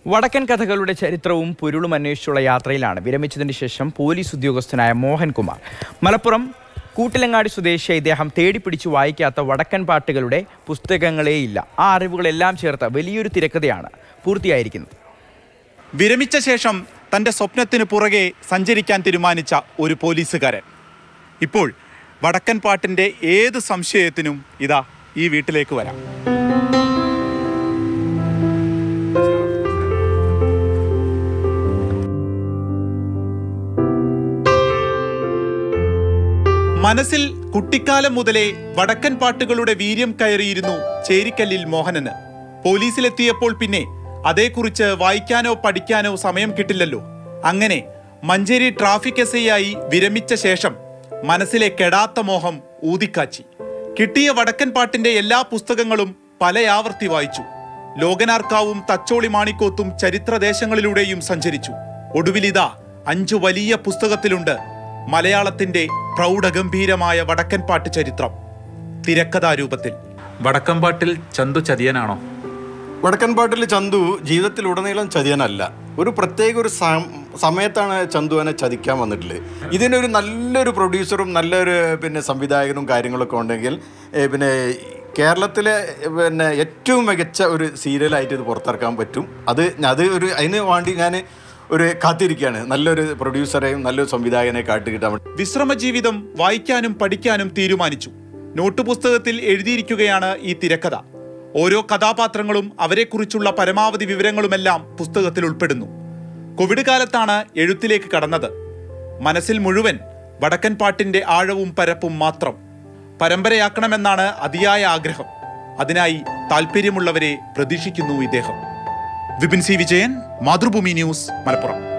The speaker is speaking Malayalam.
വടക്കൻ കഥകളുടെ ചരിത്രവും പൊരുളും അന്വേഷിച്ചുള്ള യാത്രയിലാണ് വിരമിച്ചതിന് ശേഷം പോലീസ് ഉദ്യോഗസ്ഥനായ മോഹൻകുമാർ മലപ്പുറം കൂട്ടിലങ്ങാടി സ്വദേശിയെ ഇദ്ദേഹം തേടിപ്പിടിച്ച് വായിക്കാത്ത വടക്കൻ പാട്ടുകളുടെ പുസ്തകങ്ങളേയില്ല ആ അറിവുകളെല്ലാം ചേർത്ത വലിയൊരു തിരക്കഥയാണ് പൂർത്തിയായിരിക്കുന്നത് വിരമിച്ച ശേഷം തൻ്റെ സ്വപ്നത്തിന് പുറകെ സഞ്ചരിക്കാൻ തീരുമാനിച്ച ഒരു പോലീസുകാരൻ ഇപ്പോൾ വടക്കൻ പാട്ടിൻ്റെ ഏത് സംശയത്തിനും ഇതാ ഈ വീട്ടിലേക്ക് വരാം മനസ്സിൽ കുട്ടിക്കാലം മുതലേ വടക്കൻ പാട്ടുകളുടെ വീര്യം കയറിയിരുന്നു ചേരിക്കല്ലിൽ മോഹനന് പോലീസിലെത്തിയപ്പോൾ പിന്നെ അതേക്കുറിച്ച് വായിക്കാനോ പഠിക്കാനോ സമയം കിട്ടില്ലല്ലോ അങ്ങനെ മഞ്ചേരി ട്രാഫിക് എസ് ഐ ആയി വിരമിച്ച ശേഷം മനസ്സിലെ കെടാത്ത മോഹം ഊതിക്കാച്ചി കിട്ടിയ വടക്കൻ പാട്ടിന്റെ എല്ലാ പുസ്തകങ്ങളും പലയാവർത്തി വായിച്ചു ലോകനാർക്കാവും തച്ചോളി മാണിക്കോത്തും ചരിത്രദേശങ്ങളിലൂടെയും സഞ്ചരിച്ചു ഒടുവിലിതാ അഞ്ചു വലിയ പുസ്തകത്തിലുണ്ട് മലയാളത്തിന്റെ പ്രൗഢഗംഭീരമായ വടക്കൻ പാട്ട് ചരിത്രം തിരക്കഥാരൂപത്തിൽ വടക്കമ്പാട്ടിൽ ചന്തു ചതിയനാണോ വടക്കൻ പാട്ടിൽ ചന്തു ജീവിതത്തിലുടനീളം ചതിയനല്ല ഒരു പ്രത്യേക ഒരു സം- സമയത്താണ് ചന്തുവിനെ ചതിക്കാൻ വന്നിട്ടുള്ളത് ഇതിനൊരു നല്ലൊരു പ്രൊഡ്യൂസറും നല്ലൊരു പിന്നെ സംവിധായകനും കാര്യങ്ങളൊക്കെ ഉണ്ടെങ്കിൽ ഏ, പിന്നെ കേരളത്തിലെ പിന്നെ ഏറ്റവും മികച്ച ഒരു സീരിയലായിട്ട് ഇത് പുറത്തിറക്കാൻ പറ്റും അത് അത് ഒരു അതിന് വേണ്ടി ഞാൻ ഒരു കാത്തിരിക്കുകയാണ് നല്ലൊരു പ്രൊഡ്യൂസറെയും നല്ലൊരു സംവിധായകനെ കാട്ടി കിട്ടാൻ വേണ്ടി വിശ്രമജീവിതം വായിക്കാനും പഠിക്കാനും തീരുമാനിച്ചു നോട്ട് പുസ്തകത്തിൽ എഴുതിയിരിക്കുകയാണ് ഈ തിരക്കഥ ഓരോ കഥാപാത്രങ്ങളും അവരെക്കുറിച്ചുള്ള പരമാവധി വിവരങ്ങളുമെല്ലാം പുസ്തകത്തിൽ ഉൾപ്പെടുന്നു കോവിഡ് കാലത്താണ് എഴുത്തിലേക്ക് കടന്നത് മനസ്സിൽ മുഴുവൻ വടക്കൻ പാട്ടിന്റെ ആഴവും പരപ്പും മാത്രം പരമ്പരയാക്കണമെന്നാണ് അതിയായ ആഗ്രഹം അതിനായി താല്പര്യമുള്ളവരെ പ്രതീക്ഷിക്കുന്നു ഇദ്ദേഹം വിപിൻ സി വിജയൻ മാതൃഭൂമി ന്യൂസ് മലപ്പുറം